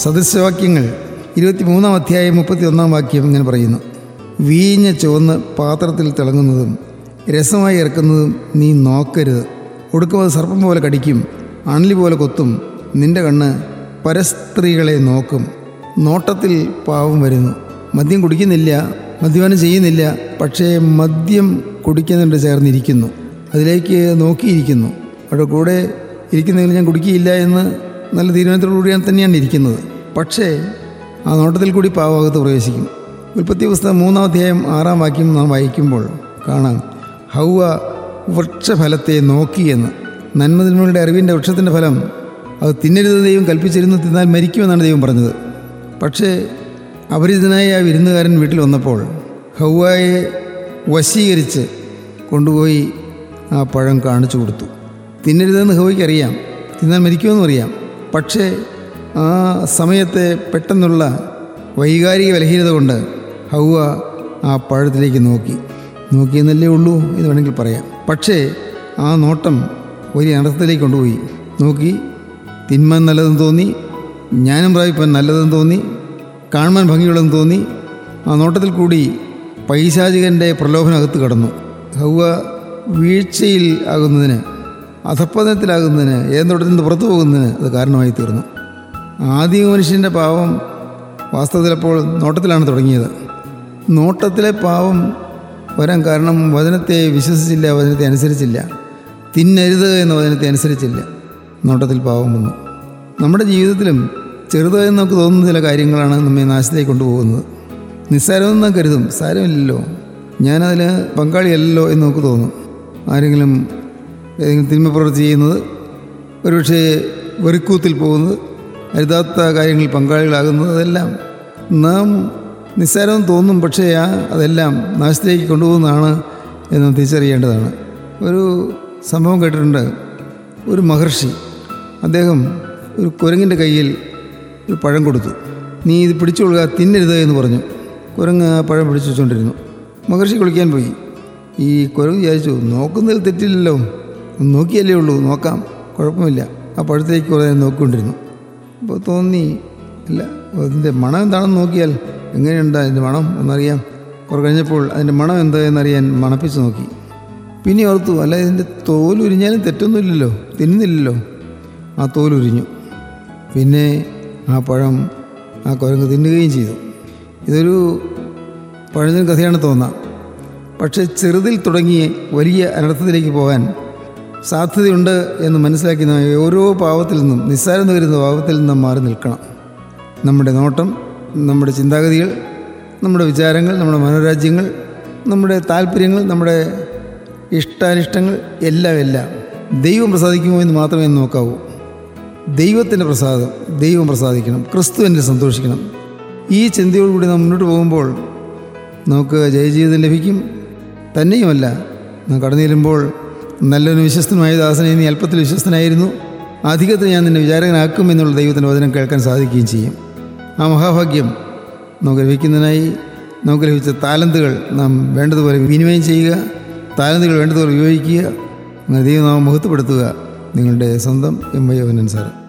സദൃശവാക്യങ്ങൾ ഇരുപത്തിമൂന്നാം അധ്യായം മുപ്പത്തി ഒന്നാം വാക്യം ഇങ്ങനെ പറയുന്നു വീഞ്ഞ ചുവന്ന് പാത്രത്തിൽ തിളങ്ങുന്നതും രസമായി ഇറക്കുന്നതും നീ നോക്കരുത് ഒടുക്കമത് സർപ്പം പോലെ കടിക്കും അണലി പോലെ കൊത്തും നിന്റെ കണ്ണ് പരസ്ത്രീകളെ നോക്കും നോട്ടത്തിൽ പാവം വരുന്നു മദ്യം കുടിക്കുന്നില്ല മദ്യപാനം ചെയ്യുന്നില്ല പക്ഷേ മദ്യം കുടിക്കുന്നുണ്ട് ചേർന്നിരിക്കുന്നു അതിലേക്ക് നോക്കിയിരിക്കുന്നു അവിടെ കൂടെ ഇരിക്കുന്നതിൽ ഞാൻ കുടിക്കുകയില്ല എന്ന് നല്ല തീരുമാനത്തോടുകൂടി ഞാൻ തന്നെയാണ് ഇരിക്കുന്നത് പക്ഷേ ആ നോട്ടത്തിൽ കൂടി പാവകത്ത് പ്രവേശിക്കും ഉൽപ്പത്തി പുസ്തകം മൂന്നാം അധ്യായം ആറാം വാക്യം നാം വായിക്കുമ്പോൾ കാണാം ഹൗവ വൃക്ഷഫലത്തെ നോക്കിയെന്ന് നന്മതിന്മകളുടെ അറിവിൻ്റെ വൃക്ഷത്തിൻ്റെ ഫലം അത് തിന്നരുത് ദൈവം കൽപ്പിച്ചിരുന്നു തിന്നാൽ മരിക്കുമെന്നാണ് ദൈവം പറഞ്ഞത് പക്ഷേ അപരിചിതനായ ആ വിരുന്നുകാരൻ വീട്ടിൽ വന്നപ്പോൾ ഹൗവായെ വശീകരിച്ച് കൊണ്ടുപോയി ആ പഴം കാണിച്ചു കൊടുത്തു തിന്നരുതെന്ന് ഹൗവയ്ക്ക് അറിയാം തിന്നാൽ മരിക്കുമെന്നും അറിയാം പക്ഷേ ആ സമയത്തെ പെട്ടെന്നുള്ള വൈകാരിക ബലഹീനത കൊണ്ട് ഹൗവ ആ പഴത്തിലേക്ക് നോക്കി നോക്കിയെന്നല്ലേ ഉള്ളൂ എന്ന് വേണമെങ്കിൽ പറയാം പക്ഷേ ആ നോട്ടം വലിയ അനർത്ഥത്തിലേക്ക് കൊണ്ടുപോയി നോക്കി തിന്മാൻ നല്ലതെന്ന് തോന്നി ജ്ഞാനം പ്രാപിപ്പാൻ നല്ലതെന്ന് തോന്നി കാണുവാൻ ഭംഗിയുള്ളതെന്ന് തോന്നി ആ നോട്ടത്തിൽ കൂടി പൈശാചികൻ്റെ പ്രലോഭനകത്ത് കടന്നു ഹൗവ വീഴ്ചയിൽ ആകുന്നതിന് അധപ്പതനത്തിലാകുന്നതിന് ഏതോട്ടത്തിൽ നിന്ന് പുറത്തു പോകുന്നതിന് അത് കാരണമായി തീർന്നു ആദ്യ മനുഷ്യൻ്റെ പാവം വാസ്തവത്തിൽ അപ്പോൾ നോട്ടത്തിലാണ് തുടങ്ങിയത് നോട്ടത്തിലെ പാവം വരാൻ കാരണം വചനത്തെ വിശ്വസിച്ചില്ല വചനത്തെ അനുസരിച്ചില്ല തിന്നരുത് എന്ന വചനത്തെ അനുസരിച്ചില്ല നോട്ടത്തിൽ പാവം വന്നു നമ്മുടെ ജീവിതത്തിലും ചെറുതായി നമുക്ക് തോന്നുന്ന ചില കാര്യങ്ങളാണ് നമ്മെ നാശത്തിലേക്ക് കൊണ്ടുപോകുന്നത് നിസ്സാരമെന്ന് നാം കരുതും സാരമില്ലല്ലോ ഞാനതിൽ പങ്കാളിയല്ലല്ലോ എന്ന് നമുക്ക് തോന്നും ആരെങ്കിലും ഏതെങ്കിലും തിന്മ പ്രവൃത്തി ചെയ്യുന്നത് ഒരുപക്ഷെ വെറുക്കൂത്തിൽ പോകുന്നത് അരുതാത്ത കാര്യങ്ങളിൽ പങ്കാളികളാകുന്നത് അതെല്ലാം നാം നിസ്സാരമെന്ന് തോന്നും പക്ഷേ ആ അതെല്ലാം നാശത്തിലേക്ക് കൊണ്ടുപോകുന്നതാണ് എന്ന് നാം തിരിച്ചറിയേണ്ടതാണ് ഒരു സംഭവം കേട്ടിട്ടുണ്ട് ഒരു മഹർഷി അദ്ദേഹം ഒരു കുരങ്ങിൻ്റെ കയ്യിൽ ഒരു പഴം കൊടുത്തു നീ ഇത് പിടിച്ചുകൊള്ളുക തിന്നരുത് എന്ന് പറഞ്ഞു കുരങ്ങ് ആ പഴം പിടിച്ചു വെച്ചുകൊണ്ടിരുന്നു മഹർഷി കുളിക്കാൻ പോയി ഈ കുരങ്ങ് വിചാരിച്ചു നോക്കുന്നതിൽ തെറ്റില്ലല്ലോ ഒന്ന് നോക്കിയല്ലേ ഉള്ളൂ നോക്കാം കുഴപ്പമില്ല ആ പഴത്തിലേക്ക് കുറേ നോക്കിക്കൊണ്ടിരുന്നു അപ്പോൾ തോന്നി അല്ല അതിൻ്റെ മണം എന്താണെന്ന് നോക്കിയാൽ എങ്ങനെയുണ്ട് അതിൻ്റെ മണം എന്നറിയാം കുറെ കഴിഞ്ഞപ്പോൾ അതിൻ്റെ മണം എന്താ എന്നറിയാൻ മണപ്പിച്ച് നോക്കി പിന്നെ ഓർത്തു അല്ല ഇതിൻ്റെ തോൽ ഉരിഞ്ഞാലും തെറ്റൊന്നുമില്ലല്ലോ തിന്നുന്നില്ലല്ലോ ആ തോൽ ഉരിഞ്ഞു പിന്നെ ആ പഴം ആ കുരങ്ങ് തിന്നുകയും ചെയ്തു ഇതൊരു പഴഞ്ചൻ കഥയാണ് തോന്നാം പക്ഷേ ചെറുതിൽ തുടങ്ങി വലിയ അനർത്ഥത്തിലേക്ക് പോകാൻ സാധ്യതയുണ്ട് എന്ന് മനസ്സിലാക്കി നാം ഓരോ പാവത്തിൽ നിന്നും നിസ്സാരം വരുന്ന പാവത്തിൽ നിന്നും മാറി നിൽക്കണം നമ്മുടെ നോട്ടം നമ്മുടെ ചിന്താഗതികൾ നമ്മുടെ വിചാരങ്ങൾ നമ്മുടെ മനോരാജ്യങ്ങൾ നമ്മുടെ താല്പര്യങ്ങൾ നമ്മുടെ ഇഷ്ടാനിഷ്ടങ്ങൾ എല്ലാം എല്ലാം ദൈവം പ്രസാദിക്കുമോ എന്ന് മാത്രമേ നോക്കാവൂ ദൈവത്തിൻ്റെ പ്രസാദം ദൈവം പ്രസാദിക്കണം ക്രിസ്തു എന്നെ സന്തോഷിക്കണം ഈ ചിന്തയോടുകൂടി നാം മുന്നോട്ട് പോകുമ്പോൾ നമുക്ക് ജയജീവിതം ലഭിക്കും തന്നെയുമല്ല നാം കടന്നു ചെല്ലുമ്പോൾ നല്ലൊരു വിശ്വസ്തനുമായ ദാസനെ നീ അല്പത്തിൽ വിശ്വസ്തനായിരുന്നു അധികത്തിൽ ഞാൻ നിന്നെ വിചാരകനാക്കും എന്നുള്ള ദൈവത്തിൻ്റെ വചനം കേൾക്കാൻ സാധിക്കുകയും ചെയ്യും ആ മഹാഭാഗ്യം നമുക്ക് ലഭിക്കുന്നതിനായി നമുക്ക് ലഭിച്ച താലന്തുകൾ നാം വേണ്ടതുപോലെ വിനിമയം ചെയ്യുക താലന്തുകൾ വേണ്ടതുപോലെ ഉപയോഗിക്കുക അങ്ങനെ ദൈവം നാം മുഖത്തുപെടുത്തുക നിങ്ങളുടെ സ്വന്തം എം വൈ അവനൻ സാറ്